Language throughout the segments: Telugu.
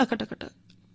అకటకట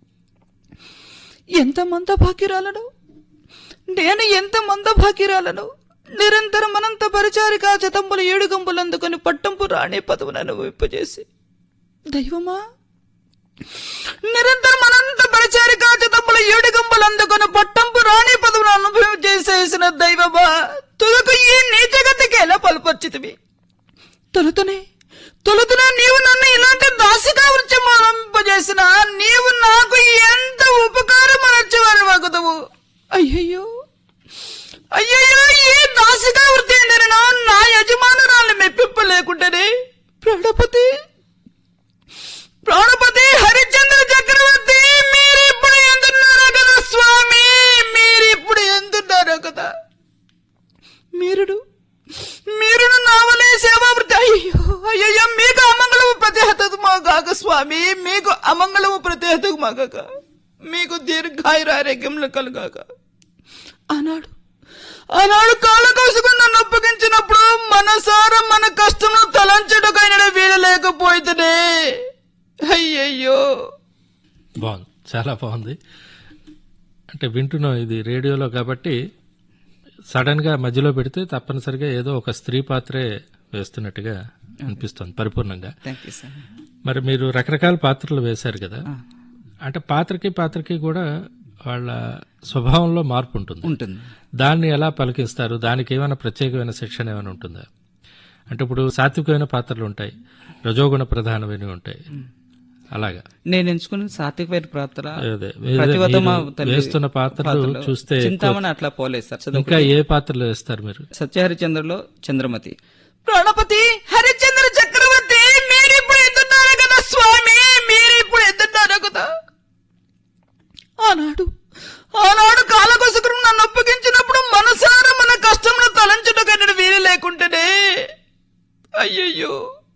ఎంత మంద భాగ్యురాలను నేను ఎంత మంద భాగ్యురాలను నిరంతరం అనంత పరిచారికా చతంబులు ఏడు గంపులు అందుకొని పట్టంపు రాణి పదవును అనుభవింపజేసి దైవమా నిరంతరం అనంత పరిచారికా చతంబులు ఏడు గంపులు అందుకొని పట్టంపు రాణి పదవును అనుభవించేసేసిన దైవమా తులకు ఈ నీచగతికి ఎలా పలుపరిచితివి తొలుతనే తొలుతనే నీవు నన్ను ఇలాంటి దాసిగా వృత్యమానంపజేసిన నీవు నాకు ఎంత ఉపకారం అనొచ్చేవారు వగుదవు అయ్యయ్యో అయ్యయ్యో ఈ దాసిగా వృత్తి నేను నా యజమానురాలు మెప్పింపు లేకుండానే ప్రాణపతి ప్రాణపతి హరిశ్చంద్ర చక్రవర్తి మీరు ఇప్పుడు ఎందున్నారో కదా స్వామి మీరు ఇప్పుడు ఎందున్నారో కదా మీరుడు మీరును నావలే సేవావృతి అయ్యో అయ్యయ్యో మీకు అమంగళము ప్రతిహతకు మాగాక స్వామి మీకు అమంగళము ప్రతిహతకు మాగాక మీకు దీర్ఘాయురారోగ్యములు కలుగాక అన్నాడు ఆనాడు కాళ్ళ కోసుకుని నన్ను ఒప్పగించినప్పుడు మనసారా మన కష్టంలో తలంచటకైన వీలు లేకపోయితేనే అయ్యయ్యో బాగుంది చాలా బాగుంది అంటే వింటున్నాం ఇది రేడియోలో కాబట్టి సడన్ గా మధ్యలో పెడితే తప్పనిసరిగా ఏదో ఒక స్త్రీ పాత్రే వేస్తున్నట్టుగా అనిపిస్తుంది పరిపూర్ణంగా థ్యాంక్ యూ సార్ మరి మీరు రకరకాల పాత్రలు వేశారు కదా అంటే పాత్రకి పాత్రకి కూడా వాళ్ళ స్వభావంలో మార్పు ఉంటుంది ఉంటుంది దాన్ని ఎలా పలికిస్తారు దానికి ఏమైనా ప్రత్యేకమైన శిక్షణ ఏమైనా ఉంటుందా అంటే ఇప్పుడు సాత్వికమైన పాత్రలు ఉంటాయి రజోగుణ ప్రధానమైనవి ఉంటాయి అలాగా నేను ఎంచుకున్న సాత్వికమైన పాత్ర అదే. ప్రతివతమ మీరు తల్లి వేస్తున్న పాత్రలు పాత్రలో చూస్తే చింతామణి అట్లా పోలేదు సార్ చదువు ఇంకా ఏ పాత్రలు వేస్తారు మీరు సత్యహరిచంద్రలో చంద్రమతి ప్రాణపతి హరిశ్చంద్ర చక్రవర్తి మీరిప్పుడు ఎత్తున్నారు కదా స్వామి మీరిప్పుడు ఎత్తున్నారు కదా ఆనాడు ఆనాడు కాలకొసుకుని నన్ను ఒప్పగించినప్పుడు మనసారా మన కష్టంలో తలంచుటకన్నా వీలు లేకుంటేనే అయ్యయ్యో